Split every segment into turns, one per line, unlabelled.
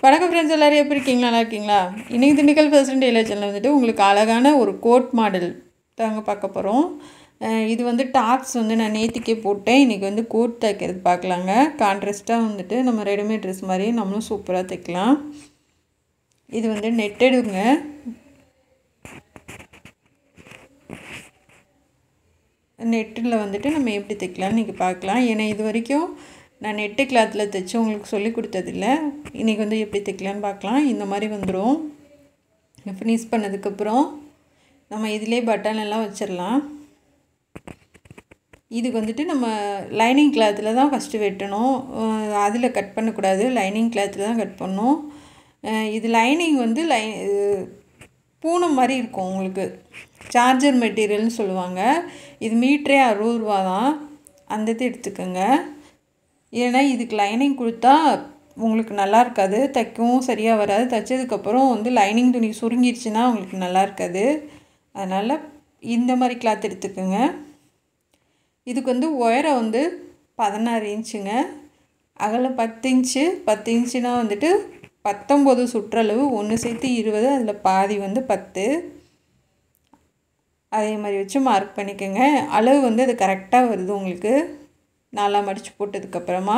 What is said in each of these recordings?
வணக்கம் ஃப்ரெண்ட்ஸ் எல்லோரும் எப்படி இருக்கீங்களா நல்லா இருக்கீங்களா இன்றைக்கி திண்டுக்கல் ஃபர்ஸ்ட் டெய்லர் சேனல் வந்துட்டு உங்களுக்கு அழகான ஒரு கோட் மாடல் தாங்க பார்க்க போகிறோம் இது வந்து டாப்ஸ் வந்து நான் நேத்திக்கே போட்டேன் இன்றைக்கி வந்து கோட் தைக்கிறது பார்க்கலாங்க கான்ட்ராஸ்ட்டாக வந்துட்டு நம்ம ரெடிமேட் ட்ரெஸ் மாதிரி நம்மளும் சூப்பராக தைக்கலாம் இது வந்து நெட்டெடுங்க நெட்டில் வந்துட்டு நம்ம எப்படி தைக்கலாம்னு இன்றைக்கி பார்க்கலாம் ஏன்னா இது வரைக்கும் நான் நெட்டு கிளாத்தில் தைச்சு உங்களுக்கு சொல்லி கொடுத்ததில்ல இன்றைக்கி வந்து எப்படி தைக்கலான்னு பார்க்கலாம் இந்த மாதிரி வந்துடும் ஃபினிஷ் பண்ணதுக்கப்புறம் நம்ம இதிலே பட்டன் எல்லாம் வச்சிடலாம் இதுக்கு வந்துட்டு நம்ம லைனிங் கிளாத்தில் தான் ஃபஸ்ட்டு வெட்டணும் அதில் கட் பண்ணக்கூடாது லைனிங் கிளாத்தில் தான் கட் பண்ணணும் இது லைனிங் வந்து லை பூனை மாதிரி இருக்கும் உங்களுக்கு சார்ஜர் மெட்டீரியல்னு சொல்லுவாங்க இது மீட்டரே அறுபது ரூபா தான் அந்த இது எடுத்துக்கோங்க ஏன்னா இதுக்கு லைனிங் கொடுத்தா உங்களுக்கு நல்லா இருக்காது தைக்கவும் சரியாக வராது தைச்சதுக்கப்புறம் வந்து லைனிங் துணி சுருங்கிடுச்சுன்னா உங்களுக்கு நல்லா இருக்காது அதனால் இந்த மாதிரி கிளாத் எடுத்துக்கோங்க இதுக்கு வந்து உயரம் வந்து பதினாறு இன்ச்சுங்க அகலம் பத்து இன்ச்சு பத்து இன்ச்சுனா வந்துட்டு பத்தொம்போது சுற்றளவு ஒன்று சேர்த்து இருபது அதில் பாதி வந்து பத்து அதே மாதிரி வச்சு மார்க் பண்ணிக்கோங்க அளவு வந்து அது கரெக்டாக வருது உங்களுக்கு நாலாக மடித்து போட்டதுக்கப்புறமா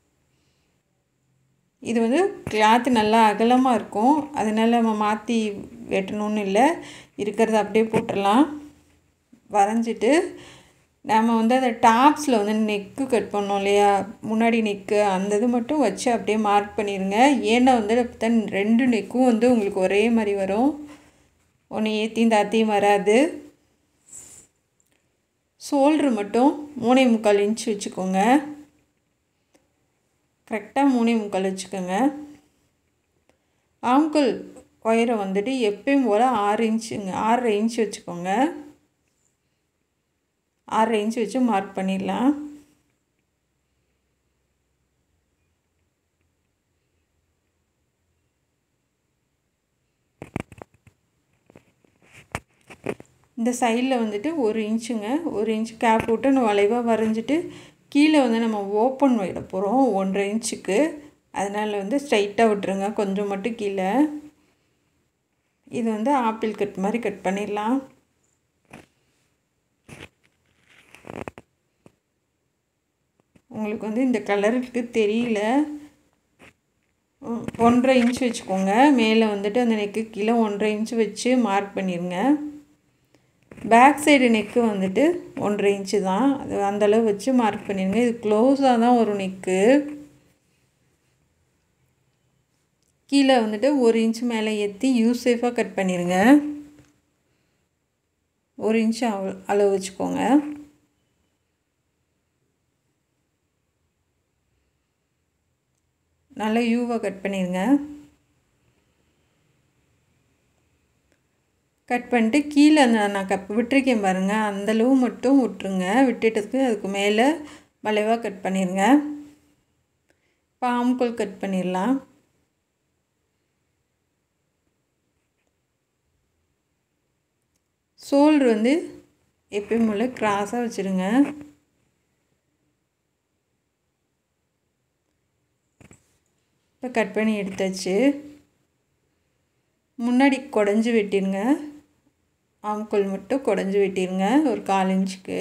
இது வந்து கிளாத்து நல்லா அகலமாக இருக்கும் அதனால் நம்ம மாற்றி வெட்டணும்னு இல்லை இருக்கிறத அப்படியே போட்டுடலாம் வரைஞ்சிட்டு நம்ம வந்து அந்த டாப்ஸில் வந்து நெக்கு கட் பண்ணோம் இல்லையா முன்னாடி நெக்கு அந்த இது மட்டும் வச்சு அப்படியே மார்க் பண்ணிடுங்க ஏன்னா வந்து தான் ரெண்டு நெக்கும் வந்து உங்களுக்கு ஒரே மாதிரி வரும் ஒன்று ஏற்றியும் தாத்தியும் வராது ஷோல்ட்ரு மட்டும் மூணே முக்கால் இன்ச் வச்சுக்கோங்க கரெக்டாக மூணே முக்கால் வச்சுக்கோங்க ஆம்கல் ஒயரை வந்துட்டு எப்பயும் போல் ஆறு இன்ச்சுங்க ஆறரை இன்ச் வச்சுக்கோங்க ஆறரை இன்ச் வச்சு மார்க் பண்ணிடலாம் இந்த சைடில் வந்துட்டு ஒரு இன்ச்சுங்க ஒரு இன்ச்சு கேப் விட்டு நம்ம வளைவாக வரைஞ்சிட்டு கீழே வந்து நம்ம ஓப்பன் விட போகிறோம் ஒன்றரை இன்ச்சுக்கு அதனால் வந்து ஸ்ட்ரைட்டாக விட்டுருங்க கொஞ்சம் மட்டும் கீழே இது வந்து ஆப்பிள் கட் மாதிரி கட் பண்ணிடலாம் உங்களுக்கு வந்து இந்த கலருக்கு தெரியல ஒன்றரை இன்ச் வச்சுக்கோங்க மேலே வந்துட்டு அந்த நெக்கு கீழே ஒன்றரை இன்ச்சு வச்சு மார்க் பண்ணிடுங்க பேக் சைடு நெக்கு வந்துட்டு ஒன்றரை இன்ச்சு தான் அது அந்தளவு வச்சு மார்க் பண்ணிடுங்க இது க்ளோஸாக தான் ஒரு நெக்கு கீழே வந்துட்டு ஒரு இன்ச்சு மேலே ஏற்றி யூஸ் சேஃபாக கட் பண்ணிடுங்க ஒரு இன்ச்சு அளவு வச்சுக்கோங்க நல்லா யூவாக கட் பண்ணிடுங்க கட் பண்ணிட்டு கீழே அந்த நான் கப் விட்டுருக்கேன் பாருங்கள் அந்தளவு மட்டும் விட்டுருங்க விட்டுட்டதுக்கு அதுக்கு மேலே வளைவாக கட் பண்ணிடுங்க இப்போ ஆம்கோல் கட் பண்ணிடலாம் சோல்ட்ரு வந்து எப்பயும் போல் கிராஸாக வச்சுருங்க இப்போ கட் பண்ணி எடுத்தாச்சு முன்னாடி குடஞ்சி வெட்டிடுங்க ஆம்கோல் மட்டும் குடஞ்சி வெட்டிடுங்க ஒரு கால் இன்ச்சுக்கு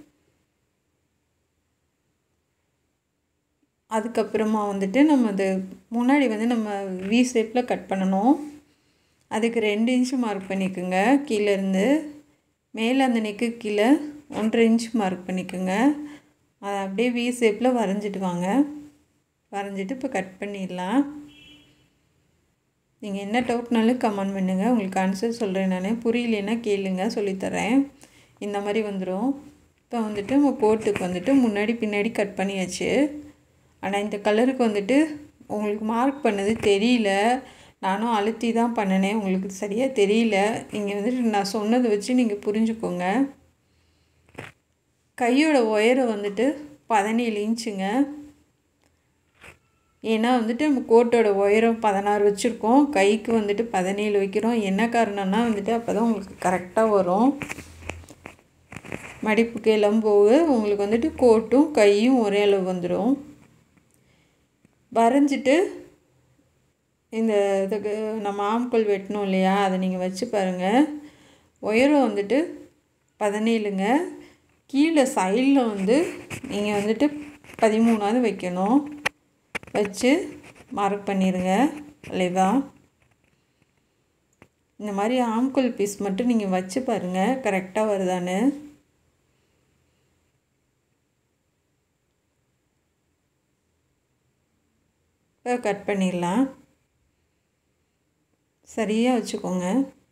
அதுக்கப்புறமா வந்துட்டு நம்ம அது முன்னாடி வந்து நம்ம வி ஷேப்பில் கட் பண்ணணும் அதுக்கு ரெண்டு இன்ச்சு மார்க் பண்ணிக்கோங்க கீழேருந்து மேலே அந்த நெக்கு கீழே ஒன்றரை இன்ச் மார்க் பண்ணிக்கோங்க அதை அப்படியே வி ஷேப்பில் வரைஞ்சிட்டு வாங்க வரைஞ்சிட்டு இப்போ கட் பண்ணிடலாம் நீங்கள் என்ன டவுட்னாலும் கமெண்ட் பண்ணுங்கள் உங்களுக்கு ஆன்சர் சொல்கிறேன் நான் புரியலன்னா கேளுங்க சொல்லித்தரேன் இந்த மாதிரி வந்துடும் இப்போ வந்துட்டு நம்ம கோட்டுக்கு வந்துட்டு முன்னாடி பின்னாடி கட் பண்ணியாச்சு ஆனால் இந்த கலருக்கு வந்துட்டு உங்களுக்கு மார்க் பண்ணது தெரியல நானும் அழுத்தி தான் பண்ணினேன் உங்களுக்கு சரியாக தெரியல நீங்கள் வந்துட்டு நான் சொன்னதை வச்சு நீங்கள் புரிஞ்சுக்கோங்க கையோட ஒயரை வந்துட்டு பதினேழு இன்ச்சுங்க ஏன்னா வந்துட்டு நம்ம கோட்டோட உயரம் பதினாறு வச்சுருக்கோம் கைக்கு வந்துட்டு பதினேழு வைக்கிறோம் என்ன காரணம்னா வந்துட்டு அப்போ தான் உங்களுக்கு கரெக்டாக வரும் மடிப்புக்கு எல்லாம் போக உங்களுக்கு வந்துட்டு கோட்டும் கையும் ஒரே அளவு வந்துடும் வரைஞ்சிட்டு இந்த இதுக்கு நம்ம ஆம்கோல் வெட்டணும் இல்லையா அதை நீங்கள் வச்சு பாருங்கள் உயரம் வந்துட்டு பதினேழுங்க கீழே சைடில் வந்து நீங்கள் வந்துட்டு பதிமூணாவது வைக்கணும் வச்சு மார்க் பண்ணிடுங்க இல்லைவா இந்த மாதிரி ஆம்கோல் பீஸ் மட்டும் நீங்கள் வச்சு பாருங்கள் கரெக்டாக வருதான்னு இப்போ கட் பண்ணிடலாம் சரியாக வச்சுக்கோங்க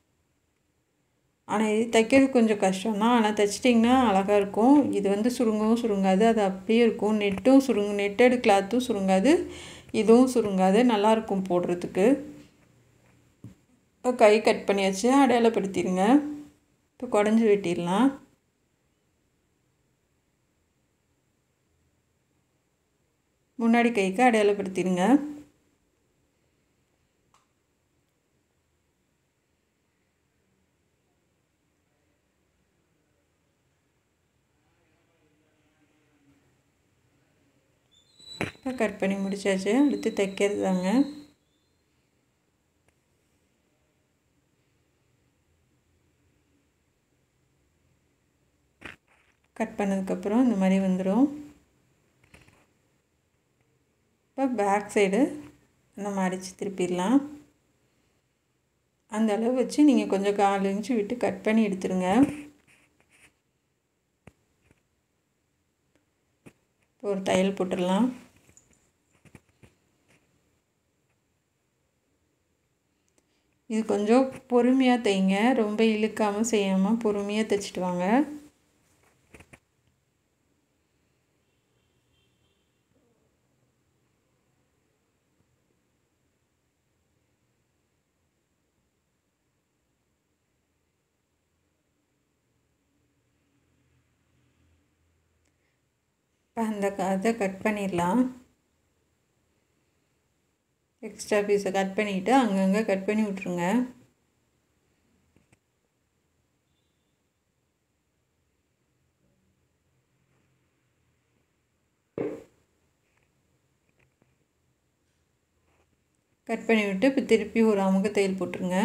ஆனால் இது தைக்கிறது கொஞ்சம் கஷ்டம் தான் ஆனால் தைச்சிட்டிங்கன்னா அழகாக இருக்கும் இது வந்து சுருங்கவும் சுருங்காது அது அப்படியே இருக்கும் நெட்டும் சுருங்கு நெட்டட் கிளாத்தும் சுருங்காது இதுவும் சுருங்காது நல்லாயிருக்கும் போடுறதுக்கு இப்போ கை கட் பண்ணியாச்சு அடையாளப்படுத்திடுங்க இப்போ குடஞ்சி வெட்டிடலாம் முன்னாடி கைக்கு அடையாளப்படுத்திடுங்க இப்போ கட் பண்ணி முடிச்சாச்சு அடுத்து தைக்கிறது தாங்க கட் பண்ணதுக்கப்புறம் இந்த மாதிரி வந்துடும் இப்போ பேக் சைடு நம்ம அடித்து திருப்பிடலாம் அந்த அளவு வச்சு நீங்கள் கொஞ்சம் கால் இன்ச்சு விட்டு கட் பண்ணி எடுத்துருங்க ஒரு தையல் போட்டுடலாம் இது கொஞ்சம் பொறுமையாக தைங்க ரொம்ப இழுக்காமல் செய்யாமல் பொறுமையாக தைச்சிட்டு வாங்க இப்போ அந்த அதை கட் பண்ணிடலாம் எக்ஸ்ட்ரா பீஸை கட் பண்ணிவிட்டு அங்கங்கே கட் பண்ணி விட்ருங்க கட் பண்ணி விட்டு இப்போ திருப்பி ஒரு அமுக தையல் போட்டுருங்க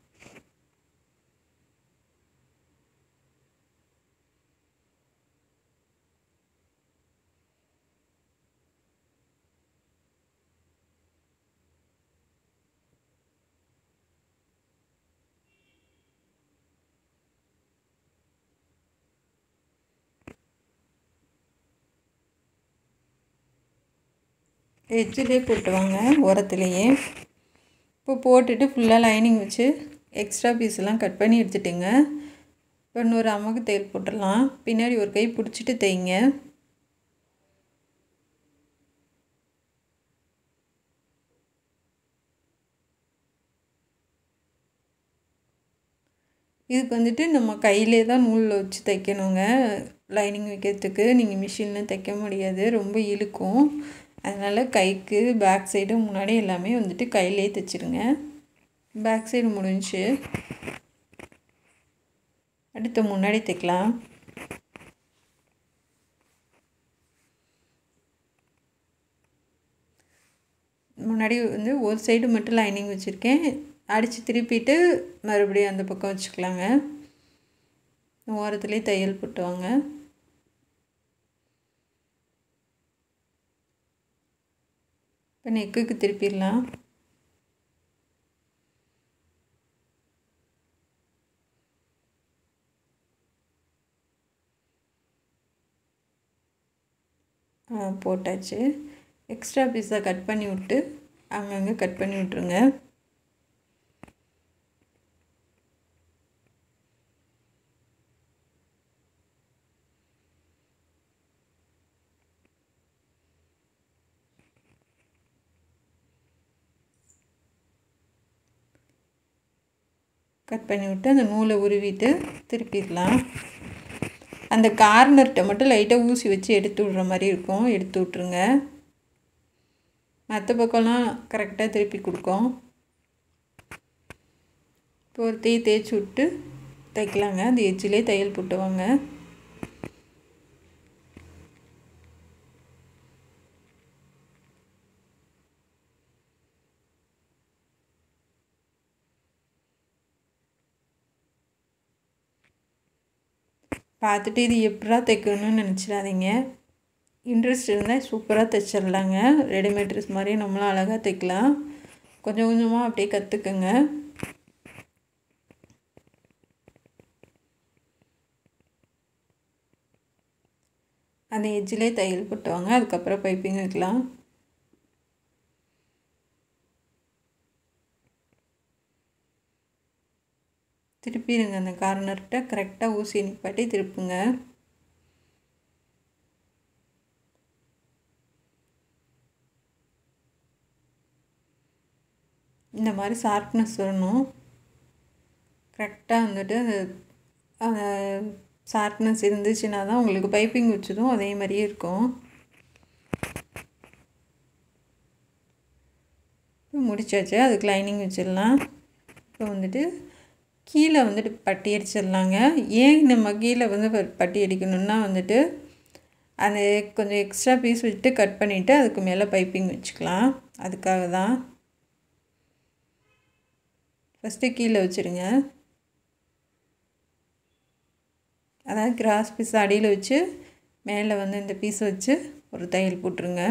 எட்ஜிலே போட்டு வாங்க உரத்துலேயே இப்போ போட்டுட்டு ஃபுல்லாக லைனிங் வச்சு எக்ஸ்ட்ரா பீஸ்லாம் கட் பண்ணி எடுத்துட்டுங்க இப்போ இன்னொரு அம்மாவுக்கு தையல் போட்டுடலாம் பின்னாடி ஒரு கை பிடிச்சிட்டு தைங்க இதுக்கு வந்துட்டு நம்ம கையிலே தான் நூலில் வச்சு தைக்கணுங்க லைனிங் வைக்கிறதுக்கு நீங்கள் மிஷினில் தைக்க முடியாது ரொம்ப இழுக்கும் அதனால் கைக்கு பேக் சைடு முன்னாடி எல்லாமே வந்துட்டு கையிலே தைச்சிருங்க பேக் சைடு முடிஞ்சு அடுத்து முன்னாடி தைக்கலாம் முன்னாடி வந்து ஒரு சைடு மட்டும் லைனிங் வச்சுருக்கேன் அடித்து திருப்பிட்டு மறுபடியும் அந்த பக்கம் வச்சுக்கலாங்க ஓரத்துலேயே தையல் போட்டுவாங்க இப்போ நெக்குக்கு திருப்பிடலாம் போட்டாச்சு எக்ஸ்ட்ரா பீஸை கட் பண்ணி விட்டு அங்கங்கே கட் பண்ணி விட்ருங்க கட் பண்ணி விட்டு அந்த நூலை உருவிட்டு திருப்பிடலாம் அந்த கார்னர்கிட்ட மட்டும் லைட்டாக ஊசி வச்சு எடுத்து விட்ற மாதிரி இருக்கும் எடுத்து விட்ருங்க மற்ற பக்கம்லாம் கரெக்டாக திருப்பி கொடுக்கும் இப்போ ஒரு தேய் தேய்ச்சி விட்டு தைக்கலாங்க அந்த எச்சிலே தையல் போட்டுவாங்க பார்த்துட்டு இது எப்படா தைக்கணும்னு நினச்சிடாதீங்க இன்ட்ரெஸ்ட் இருந்தால் சூப்பராக தைச்சிடலாங்க ரெடிமேட் ட்ரெஸ் மாதிரி நம்மளும் அழகாக தைக்கலாம் கொஞ்சம் கொஞ்சமாக அப்படியே கற்றுக்குங்க அந்த எஜ்ஜிலே தையல் போட்டுவாங்க அதுக்கப்புறம் பைப்பிங் வைக்கலாம் திருப்பிடுங்க அந்த கார்னர்கிட்ட கரெக்டாக ஊசி நிப்பாட்டி திருப்புங்க இந்த மாதிரி ஷார்ப்னஸ் வரணும் கரெக்டாக வந்துட்டு அந்த ஷார்ப்னஸ் இருந்துச்சுன்னா தான் உங்களுக்கு பைப்பிங் வச்சதும் அதே மாதிரியே இருக்கும் முடிச்சாச்சு அதுக்கு லைனிங் வச்சிடலாம் இப்போ வந்துட்டு கீழே வந்துட்டு பட்டி அடிச்சிடலாங்க ஏன் நம்ம கீழே வந்து பட்டி அடிக்கணும்னா வந்துட்டு அந்த கொஞ்சம் எக்ஸ்ட்ரா பீஸ் வச்சுட்டு கட் பண்ணிவிட்டு அதுக்கு மேலே பைப்பிங் வச்சுக்கலாம் அதுக்காக தான் ஃபஸ்ட்டு கீழே வச்சுருங்க அதாவது கிராஸ் பீஸ் அடியில் வச்சு மேலே வந்து இந்த பீஸ் வச்சு ஒரு தையல் போட்டுருங்க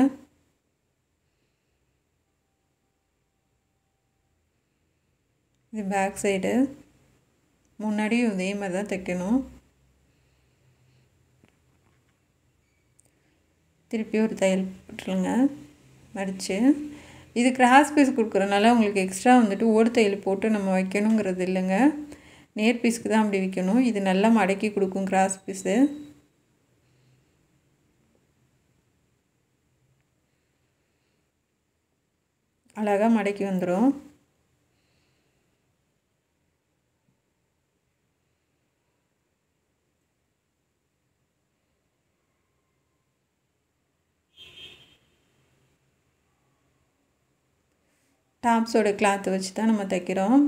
இது பேக் சைடு முன்னாடியும் இதே மாதிரி தான் தைக்கணும் திருப்பி ஒரு தையல் போட்டுருங்க மடித்து இது கிராஸ் பீஸ் கொடுக்குறனால உங்களுக்கு எக்ஸ்ட்ரா வந்துட்டு ஓடு தையல் போட்டு நம்ம வைக்கணுங்கிறது இல்லைங்க நேர் பீஸ்க்கு தான் அப்படி வைக்கணும் இது நல்லா மடக்கி கொடுக்கும் கிராஸ் பீஸு அழகாக மடக்கி வந்துடும் டாப்ஸோட கிளாத்தை வச்சு தான் நம்ம தைக்கிறோம்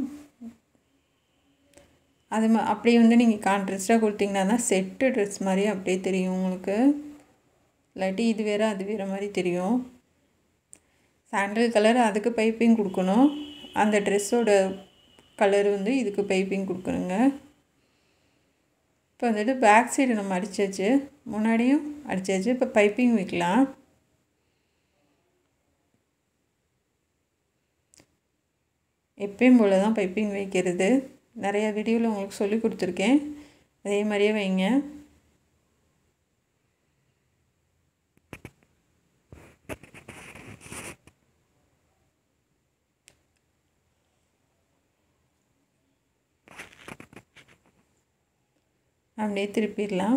அது மா அப்படியே வந்து நீங்கள் கான்ட்ராஸ்ட்டாக கொடுத்தீங்கன்னா தான் செட்டு ட்ரெஸ் மாதிரி அப்படியே தெரியும் உங்களுக்கு இல்லாட்டி இது வேறு அது வேறு மாதிரி தெரியும் சாண்டல் கலர் அதுக்கு பைப்பிங் கொடுக்கணும் அந்த ட்ரெஸ்ஸோட கலர் வந்து இதுக்கு பைப்பிங் கொடுக்கணுங்க இப்போ வந்துட்டு பேக் சைடு நம்ம அடித்தாச்சு முன்னாடியும் அடித்தாச்சு இப்போ பைப்பிங் வைக்கலாம் எப்பயும் போல் தான் பைப்பிங் வைக்கிறது நிறையா வீடியோவில் உங்களுக்கு சொல்லி கொடுத்துருக்கேன் அதே மாதிரியே வைங்க அப்படியே திருப்பிடலாம்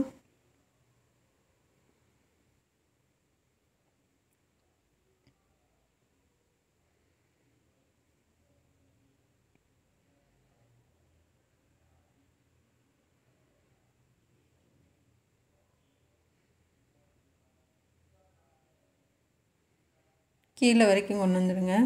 கீழே வரைக்கும் கொண்டு வந்துடுங்க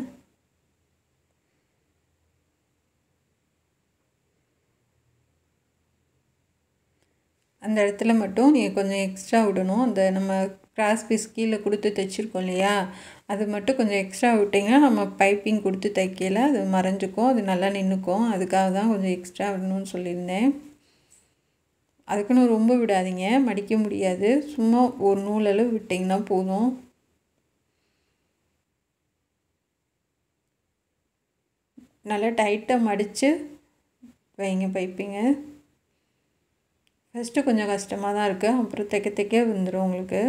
அந்த இடத்துல மட்டும் நீங்கள் கொஞ்சம் எக்ஸ்ட்ரா விடணும் அந்த நம்ம கிராஸ் பீஸ் கீழே கொடுத்து தைச்சிருக்கோம் இல்லையா அது மட்டும் கொஞ்சம் எக்ஸ்ட்ரா விட்டிங்கன்னா நம்ம பைப்பிங் கொடுத்து தைக்கல அது மறைஞ்சிக்கும் அது நல்லா நின்றுக்கும் அதுக்காக தான் கொஞ்சம் எக்ஸ்ட்ரா விடணும்னு சொல்லியிருந்தேன் அதுக்குன்னு ரொம்ப விடாதீங்க மடிக்க முடியாது சும்மா ஒரு நூலளவு விட்டிங்கன்னா போதும் நல்லா டைட்டாக மடித்து வைங்க பைப்பிங்க ஃபஸ்ட்டு கொஞ்சம் கஷ்டமாக தான் இருக்குது அப்புறம் தைக்க தைக்க வந்துடும் உங்களுக்கு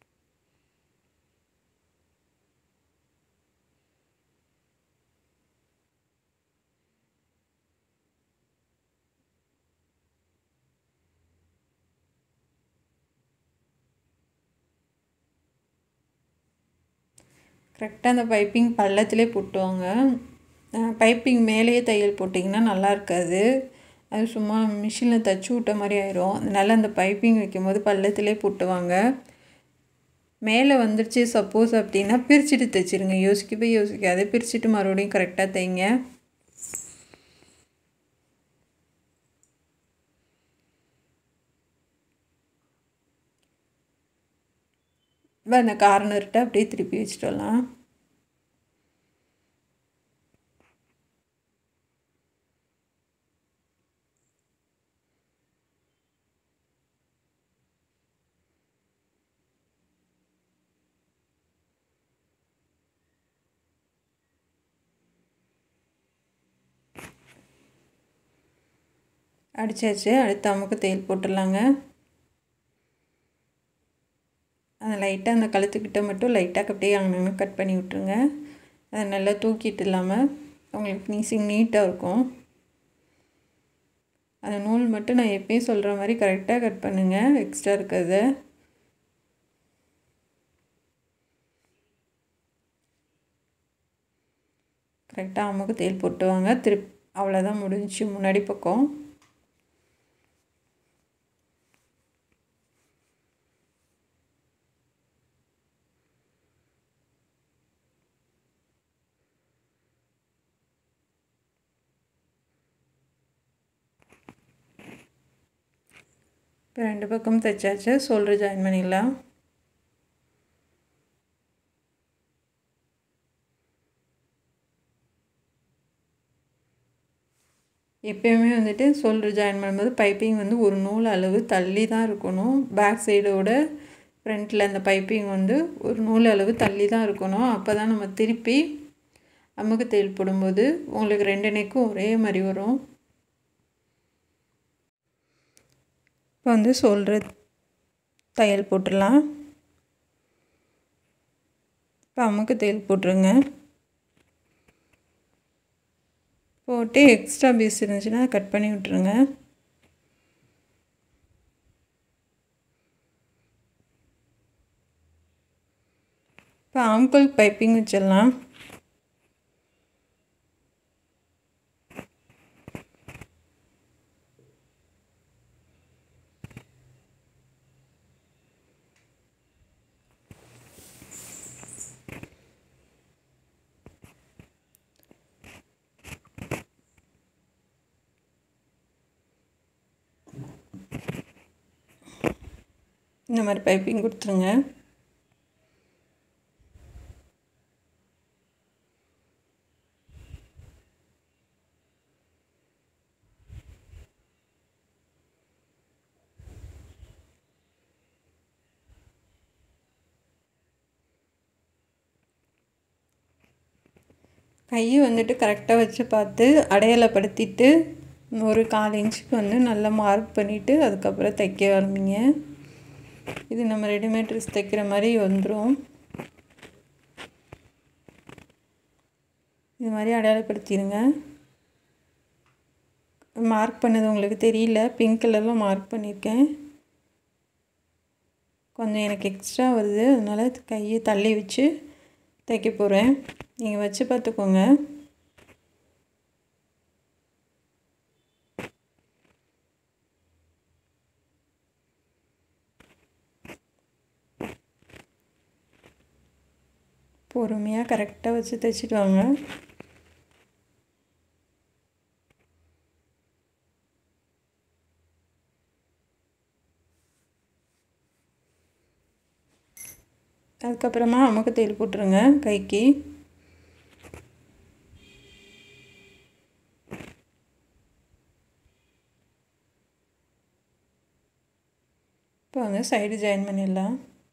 கரெக்டாக அந்த பைப்பிங் பள்ளத்திலே போட்டுவாங்க பைப்பிங் மேலேயே தையல் போட்டிங்கன்னா நல்லா இருக்காது அது சும்மா மிஷினில் தைச்சி விட்ட மாதிரி ஆயிரும் அதனால் அந்த பைப்பிங் வைக்கும்போது பள்ளத்திலே போட்டுவாங்க மேலே வந்துடுச்சு சப்போஸ் அப்படின்னா பிரிச்சுட்டு தைச்சிருங்க யோசிக்கவே யோசிக்காது பிரிச்சுட்டு மறுபடியும் கரெக்டாக தைங்க இப்போ அந்த கார்னர்கிட்ட அப்படியே திருப்பி வச்சுட்டு வரலாம் அடித்தாச்சு அடுத்து அமுக்கு தையல் போட்டுடலாங்க அந்த லைட்டாக அந்த கழுத்துக்கிட்ட மட்டும் லைட்டாக அப்படியே அங்கே கட் பண்ணி விட்ருங்க அதை நல்லா தூக்கிட்டு இல்லாமல் உங்களுக்கு நீசிங் நீட்டாக இருக்கும் அந்த நூல் மட்டும் நான் எப்பயும் சொல்கிற மாதிரி கரெக்டாக கட் பண்ணுங்கள் எக்ஸ்ட்ரா இருக்கிறத கரெக்டாக அம்முக்கு தேல் போட்டு வாங்க திருப் அவ்வளோதான் முடிஞ்சிச்சு முன்னாடி பக்கம் இப்போ ரெண்டு பக்கம் தைச்சாச்சு சொல்கிற ஜாயின் பண்ணிடலாம் எப்பயுமே வந்துட்டு சொல்கிற ஜாயின் பண்ணும்போது பைப்பிங் வந்து ஒரு நூல் அளவு தள்ளி தான் இருக்கணும் பேக் சைடோட ஃப்ரண்ட்டில் அந்த பைப்பிங் வந்து ஒரு நூல் அளவு தள்ளி தான் இருக்கணும் அப்போ தான் நம்ம திருப்பி அமுக்கு தையல் போடும்போது உங்களுக்கு ரெண்டு நெக்கும் ஒரே மாதிரி வரும் இப்போ வந்து சொல்கிற தையல் போட்டுடலாம் இப்போ அமுக்கு தையல் போட்டுருங்க போட்டு எக்ஸ்ட்ரா பீஸ் இருந்துச்சுன்னா கட் பண்ணி விட்ருங்க இப்போ ஆம்கோல் பைப்பிங் வச்சிடலாம் இந்த மாதிரி பைப்பிங் கொடுத்துருங்க கையை வந்துட்டு கரெக்டாக வச்சு பார்த்து அடையாளப்படுத்திட்டு ஒரு கால் இன்ச்சுக்கு வந்து நல்லா மார்க் பண்ணிவிட்டு அதுக்கப்புறம் தைக்க ஆரம்பிங்க இது நம்ம ரெடிமேட் ட்ரெஸ் தைக்கிற மாதிரி வந்துடும் இது மாதிரி அடையாளப்படுத்திடுங்க மார்க் பண்ணது உங்களுக்கு தெரியல பிங்க் கலரில் மார்க் பண்ணியிருக்கேன் கொஞ்சம் எனக்கு எக்ஸ்ட்ரா வருது அதனால் கையை தள்ளி வச்சு தைக்க போகிறேன் நீங்கள் வச்சு பார்த்துக்கோங்க பொறுமையாக கரெக்டாக வச்சு தைச்சிட்டு வாங்க அதுக்கப்புறமா அமுக்கு தையல் போட்டுருங்க கைக்கு இப்போ வந்து சைடு ஜாயின் பண்ணிடலாம்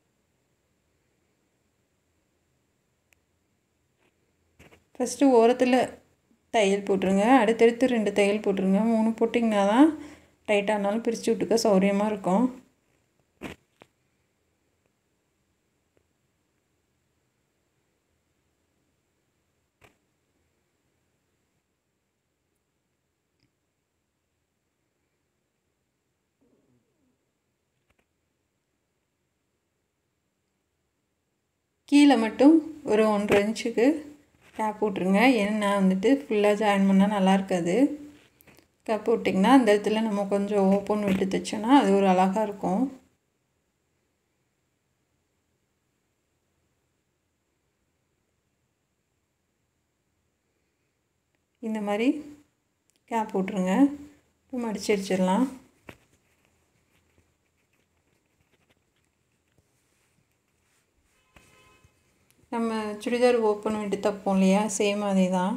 ஃபஸ்ட்டு ஓரத்தில் தையல் போட்டுருங்க அடுத்தடுத்து ரெண்டு தையல் போட்டுருங்க மூணு போட்டிங்கன்னா தான் டைட்டானாலும் பிரித்து விட்டுக்க சௌரியமாக இருக்கும் கீழே மட்டும் ஒரு ஒன்றரை இன்ச்சுக்கு கேப் விட்ருங்க ஏன்னா வந்துட்டு ஃபுல்லாக ஜாயின் பண்ணால் நல்லா இருக்காது கேப் விட்டிங்கன்னா அந்த இடத்துல நம்ம கொஞ்சம் ஓப்பன் விட்டு தைச்சோன்னா அது ஒரு அழகாக இருக்கும் இந்த மாதிரி கேப் விட்ருங்க இப்போ மடிச்சு அடிச்சிடலாம் நம்ம சுடிதார் ஓப்பன் விட்டு தைப்போம் இல்லையா சேம் அதே தான்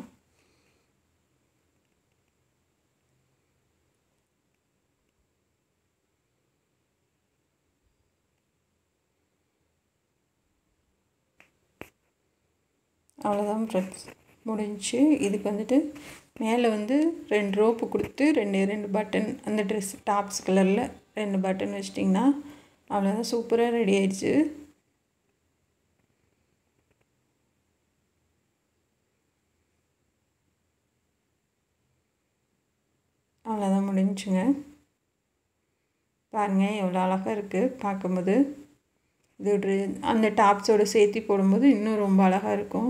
அவ்வளோதான் ஃப்ரெண்ட்ஸ் முடிஞ்சுச்சு இதுக்கு வந்துட்டு மேலே வந்து ரெண்டு ரோப்பு கொடுத்து ரெண்டு ரெண்டு பட்டன் அந்த ட்ரெஸ் டாப்ஸ் கலரில் ரெண்டு பட்டன் வச்சிட்டிங்கன்னா அவ்வளோதான் சூப்பராக ரெடி ஆயிடுச்சு அவ்வளோதான் முடிஞ்சுங்க பாருங்கள் எவ்வளோ அழகாக இருக்குது பார்க்கும்போது இது ஒரு அந்த டாப்ஸோடு சேர்த்து போடும்போது இன்னும் ரொம்ப அழகாக இருக்கும்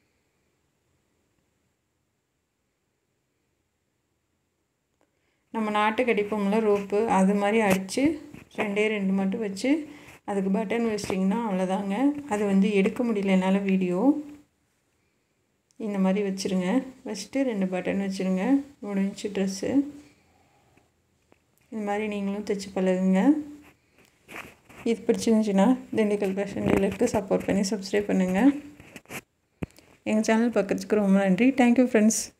நம்ம நாட்டுக்கு அடிப்போம்ல ரோப்பு அது மாதிரி அடித்து ரெண்டே ரெண்டு மட்டும் வச்சு அதுக்கு பட்டன் வச்சிட்டிங்கன்னா அவ்வளோதாங்க அது வந்து எடுக்க முடியல என்னால் வீடியோ இந்த மாதிரி வச்சுருங்க வச்சுட்டு ரெண்டு பட்டன் வச்சுருங்க முடிஞ்சு ட்ரெஸ்ஸு இது மாதிரி நீங்களும் தைச்சி பழகுங்க இது பிடிச்சிருந்துச்சின்னா திண்டுக்கல் ஃபேஷன் டீலருக்கு சப்போர்ட் பண்ணி சப்ஸ்கிரைப் பண்ணுங்கள் எங்கள் சேனல் பார்க்குறதுக்கு ரொம்ப நன்றி தேங்க்யூ ஃப்ரெண்ட்ஸ்